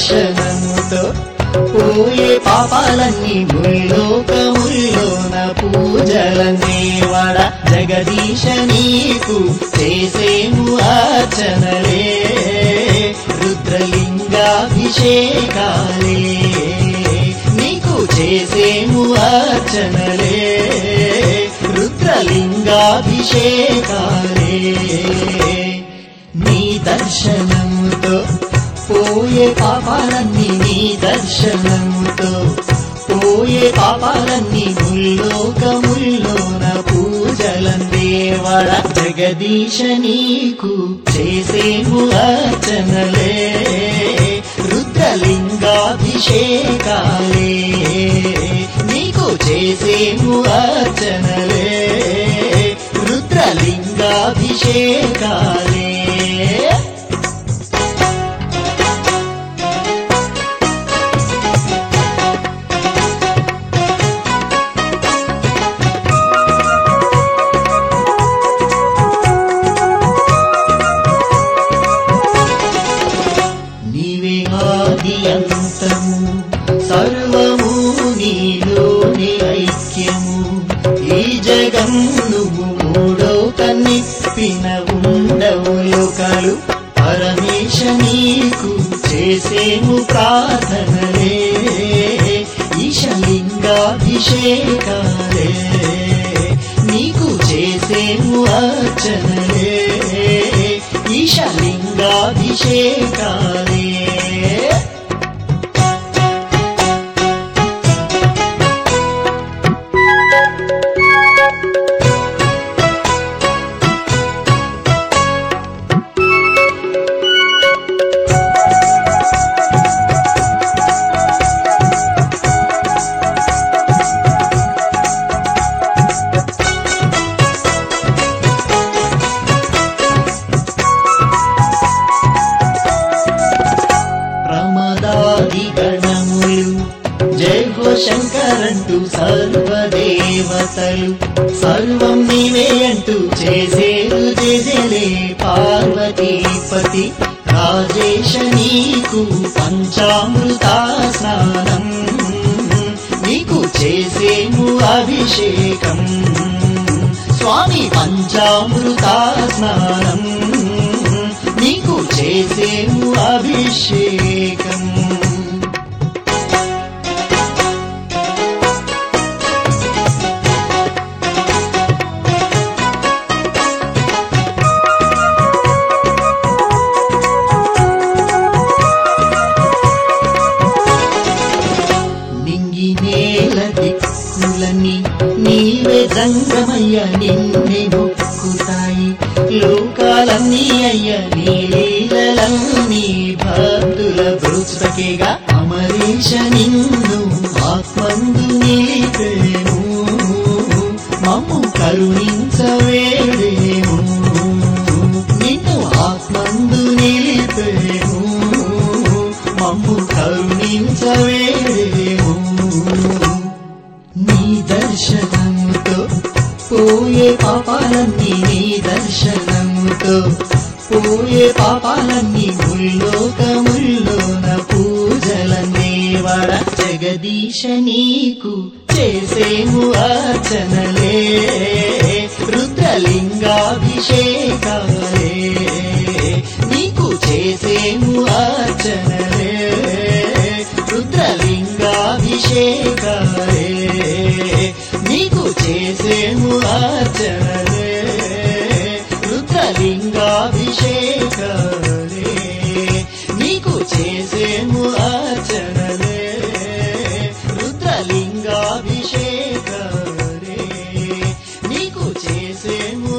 దర్శనముతో పోయే పాపాలన్నీ ముల్లోకముల్లోన పూజలన్నీ వడ జగదీశ నీకు చేసేము అర్చనలే రుద్రలింగాభిషేకాలే నీకు చేసేము అర్చనలే రుద్రలింగాభిషేకాలే నీ దర్శనముతో పోయే పాపాలన్నీ నీ దర్శనముతో పోయే పాపాలన్నీ ముల్లోకముల్లోన పూజలందేవడ జగదీశ నీకు చేసేము అర్చనలే రుద్రలింగాభిషేకాలే నీకు చేసేము అర్చనలే రుద్రలింగాభిషేకాలే నీవే ఆది అంతము సర్వము నీలోని ఐక్యము ఈ జగం నువ్వు మూడో కన్నిప్పిన ఉండవు లోకాలు పరమేశ నీకు చేసేము ప్రార్థనలే ఈశలింగాభిషేకాలే నీకు చేసేము అర్చనలే ఈశలింగాభిషేకాలే ప్రమదాది గణములు జై హో శంకరంటూ సర్వదేవతలు సర్వం నీవే అంటూ చేసేరు జయలే పార్వతీపతి రాజేశ నీకు పంచామృత స్నానం నీకు చేసేము అభిషేకం స్వామి పంచామృత స్నానం నీకు చేసేము అభిషేకం నింగి నేల దిక్కులని నీవే జంగమయ్య నిన్నే మొక్కుతాయి లోకాలన్నీ అయ్య నీ లీలలన్నీ భక్తుల బ్రుచుటకేగా అమరీష నిన్ను ఆత్మందు నిలిపేను మమ్ము కరుణించవేడేము నిన్ను ఆత్మందు నిలిపేను మమ్ము కరుణించవేడేము నీ దర్శనముతో పోయే పాపాలన్నీ నీ దర్శనముతో పోయే పాపాలన్నీ ముల్లోకముల్లోన పూజలన్నీ వడ జగదీశ నీకు చేసేము అర్చనలే రుద్రలింగాభిషేకాలే నీకు చేసేము అర్చనలే రుద్రలింగాభిషేకాలే నీకు చేసేము అర్చనలే రుద్రలింగాభిషేకాలే నీకు చేసేము అర్చనలే రుద్రలింగాభిషేకాలే నీకు చేసేము